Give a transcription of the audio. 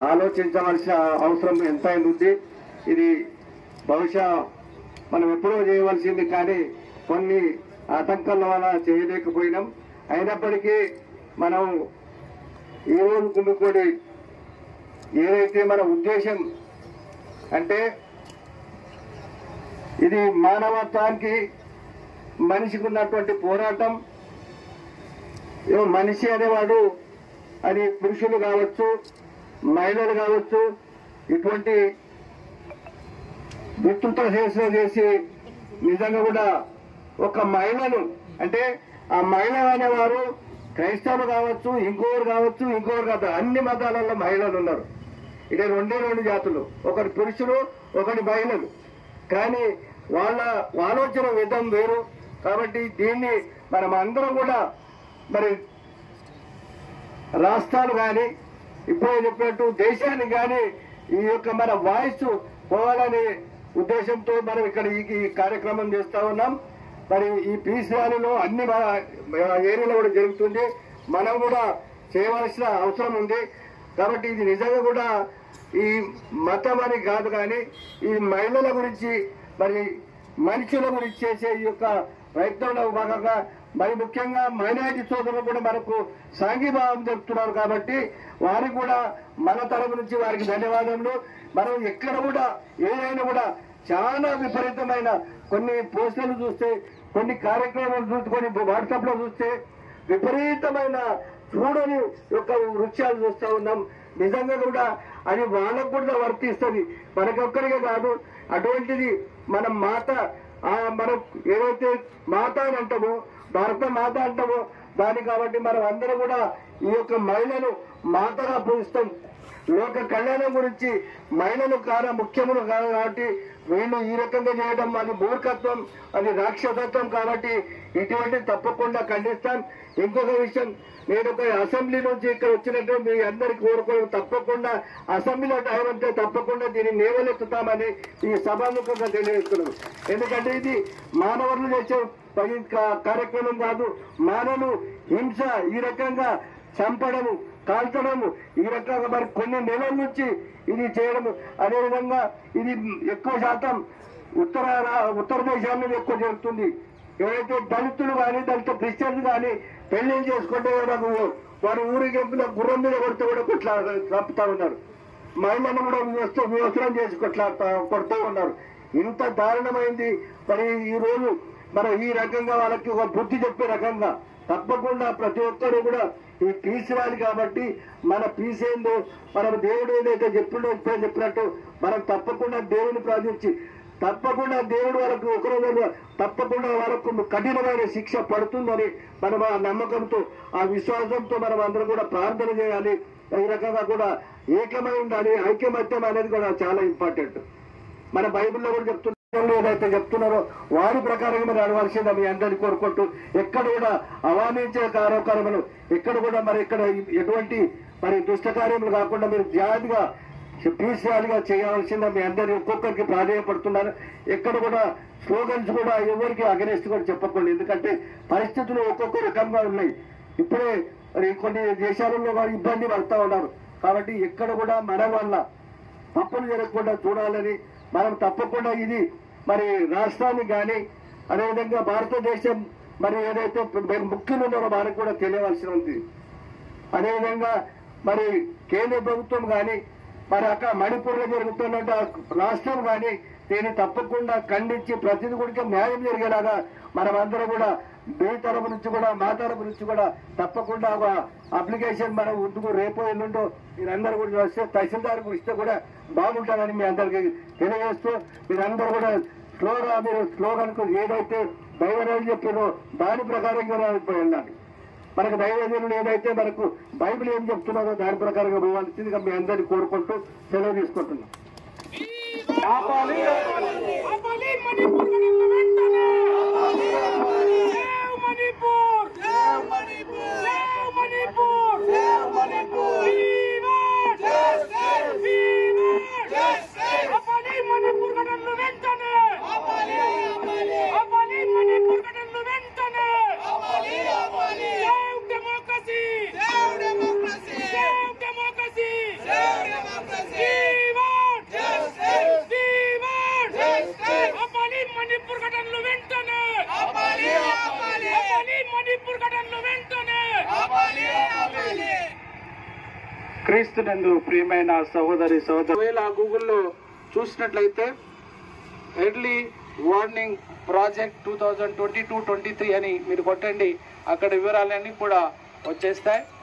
ఆలోచించవలసిన అవసరం ఎంతైనా ఉంది ఇది బహుశా మనం ఎప్పుడో చేయవలసింది కానీ కొన్ని ఆటంకాల వల్ల చేయలేకపోయినాం అయినప్పటికీ మనం ఈ రోజు కుమ్మికోడి ఏదైతే మన ఉద్దేశం అంటే ఇది మానవత్వానికి మనిషికి ఉన్నటువంటి పోరాటం ఏమో మనిషి అనేవాడు అది పురుషులు కావచ్చు మహిళలు కావచ్చు ఇటువంటి విస్తృత చేసిన చేసి నిజంగా కూడా ఒక మహిళను అంటే ఆ మహిళ అనేవారు క్రైస్తవులు కావచ్చు ఇంకోరు కావచ్చు ఇంకోరు కావచ్చు అన్ని మతాలలో మహిళలు ఉన్నారు ఇది రెండే రెండు జాతులు ఒకటి పురుషులు ఒకటి మహిళలు కానీ వాళ్ళ ఆలోచన విధం వేరు కాబట్టి దీన్ని మనం అందరం కూడా మరి రాష్ట్రాలు కానీ ఇప్పుడే చెప్పినట్టు దేశానికి కానీ ఈ యొక్క మన వాయిస్ పోవాలనే ఉద్దేశంతో మనం ఇక్కడ ఈ ఈ కార్యక్రమం చేస్తా ఉన్నాం మరి ఈ పీస్ ర్యాలీలో అన్ని మన ఏరియాలో కూడా జరుగుతుంది మనం కూడా చేయవలసిన అవసరం ఉంది కాబట్టి ఇది నిజంగా కూడా ఈ మతం అని కాదు కానీ ఈ మహిళల గురించి మరి మనుషుల గురించి చేసే ఈ యొక్క ప్రయత్నంలో భాగంగా మరి ముఖ్యంగా మైనారిటీ సోదరులు కూడా మనకు సాంఘీభావం చెప్తున్నారు కాబట్టి వారికి కూడా మన తరపు నుంచి వారికి ధన్యవాదములు మనం ఎక్కడ కూడా ఏదైనా కూడా చాలా విపరీతమైన కొన్ని పోస్టర్లు చూస్తే కొన్ని కార్యక్రమాలు చూస్తే కొన్ని వాట్సాప్ లో చూస్తే విపరీతమైన చూడని యొక్క వృత్యాలు చూస్తా ఉన్నాం నిజంగా కూడా అది వాళ్ళకు కూడా వర్తిస్తుంది మనకొక్కరికే కాదు అటువంటిది మన మాత ఆ మనం ఏదైతే మాత అని అంటామో భారత మాత అంటామో దాని కాబట్టి మనం అందరం కూడా ఈ యొక్క మహిళను మాతగా పూజిస్తాం లోక కళ్యాణం గురించి మహిళలు కాన ముఖ్యములు కాదు కాబట్టి వీళ్ళు ఈ రకంగా చేయడం అది మూర్ఖత్వం అది రాక్షసత్వం కాబట్టి ఇటువంటి తప్పకుండా ఖండిస్తాం ఇంకొక విషయం నేను ఒక అసెంబ్లీ నుంచి ఇక్కడ వచ్చినట్టు మీ అందరికి కోరుకోవడం తప్పకుండా అసెంబ్లీలో టైం అంటే తప్పకుండా దీన్ని నేవలెత్తుతామని ఈ సభాముఖంగా తెలియజేస్తున్నాను ఎందుకంటే ఇది మానవులు చేసే పని కా- కార్యక్రమం కాదు మానవులు హింస ఈ రకంగా చంపడము కాల్చడము ఈ రకంగా మరి కొన్ని నెలల నుంచి ఇది చేయడము అదేవిధంగా ఇది ఎక్కువ శాతం ఉత్తర రా- ఉత్తర దేశాల్లో ఎక్కువ జరుగుతుంది ఎవరైతే దళితులు కానీ దళిత క్రిస్టియన్స్ కానీ పెళ్లి చేసుకుంటే నాకు వారి ఊరికి ఎంపిన గుర్రం మీద కొడితే కూడా కొట్లా చంపుతా ఉన్నారు మహిళలను కూడా వ్యవస్థ వ్యవసరం చేసి కొట్లాడుతా కొడుతూ ఉన్నారు ఇంత దారుణమైంది మరి ఈ రోజు మనం ఈ రకంగా వాళ్ళకి ఒక బుద్ధి చెప్పే రకంగా తప్పకుండా ప్రతి ఒక్కరు కూడా ఈ పీస్ రాలి కాబట్టి మన పీస్ ఏందో మనం దేవుడు ఏదైతే చెప్పిండో ఇప్పుడే చెప్పినట్టు మనం తప్పకుండా దేవుని ప్రార్థించి తప్పకుండా దేవుడు వాళ్ళకు ఒకరోజు తప్పకుండా వాళ్ళకు కఠినమైన శిక్ష పడుతుందని మనం ఆ నమ్మకంతో ఆ విశ్వాసంతో మనం అందరం కూడా ప్రార్థన చేయాలి ఈ రకంగా కూడా ఏకమై ఉండాలి ఐక్యమత్యం అనేది కూడా చాలా ఇంపార్టెంట్ మన బైబిల్లో కూడా చెప్తున్నారు ఏదైతే చెప్తున్నారో వారి ప్రకారంగా మరి నడవలసింది మీ అందరినీ కోరుకుంటూ ఎక్కడ కూడా అవానించే కార్యక్రమాలు ఎక్కడ కూడా మరి ఇక్కడ ఎటువంటి మరి దుష్ట కార్యములు కాకుండా మీరు జాగ్రత్తగా పీసీఆర్గా చేయవలసిందా మీ అందరి ఒక్కొక్కరికి ప్రాధాన్యపడుతున్నారు ఎక్కడ కూడా స్లోగన్స్ కూడా ఎవరికి అగనేస్ట్ కూడా చెప్పకండి ఎందుకంటే పరిస్థితులు ఒక్కొక్క రకంగా ఉన్నాయి ఇప్పుడే మరి కొన్ని దేశాలలో వారు ఇబ్బంది పడుతూ ఉన్నారు కాబట్టి ఎక్కడ కూడా మన వల్ల తప్పులు జరగకుండా చూడాలని మనం తప్పకుండా ఇది మరి రాష్ట్రానికి కానీ అదేవిధంగా భారతదేశం మరి ఏదైతే ముఖ్యులు ఉన్నారో వారికి కూడా తెలియవలసి ఉంది అదేవిధంగా మరి కేంద్ర ప్రభుత్వం కానీ మరి అక్కడ మణిపూర్లో జరుగుతున్న రాష్ట్రం కానీ దీన్ని తప్పకుండా ఖండించి ప్రతిది కూడా న్యాయం జరిగేలాగా మనమందరం కూడా మీ తరపు నుంచి కూడా మా తరపు నుంచి కూడా తప్పకుండా ఒక అప్లికేషన్ మనం ముందుకు రేపు ఎల్లుండో మీరందరూ కూడా వస్తే తహసీల్దార్ ఇస్తే కూడా బాగుంటుందని మీ అందరికి తెలియజేస్తూ మీరందరూ కూడా స్లోగా మీరు స్లోగన్ ఏదైతే దైవరాజు చెప్పారో దాని ప్రకారంగా వెళ్ళాలి మనకు దైవజనులు ఏదైతే మనకు బైబిల్ ఏం చెప్తున్నారో దాని ప్రకారంగా పోవాల్సిందిగా మీ అందరినీ కోరుకుంటూ సెలవు తీసుకుంటున్నాం ఆపాలి ఆపాలి మణిపూర్ గణన వెంటనే save Manipur save Manipur save Manipur save Manipur Weaver justice Weaver justice ఆపాలి మణిపూర్ గణన వెంటనే ఆపాలి ఆపాలి ఆపాలి మణిపూర్ గణన వెంటనే ఆపాలి ఆపాలి save democracy save democracy save democracy save democracy వెంటనే ఆపాలి మణిపూర్ ఘటనలు వెంటనే క్రీస్తునందు ప్రియమైన సహోదరి సహోదరు ఒకవేళ గూగుల్లో చూసినట్లయితే early warning project two thousand twenty two twenty three అని మీరు కొట్టండి అక్కడ వివరాలన్నీ కూడా వచ్చేస్తాయి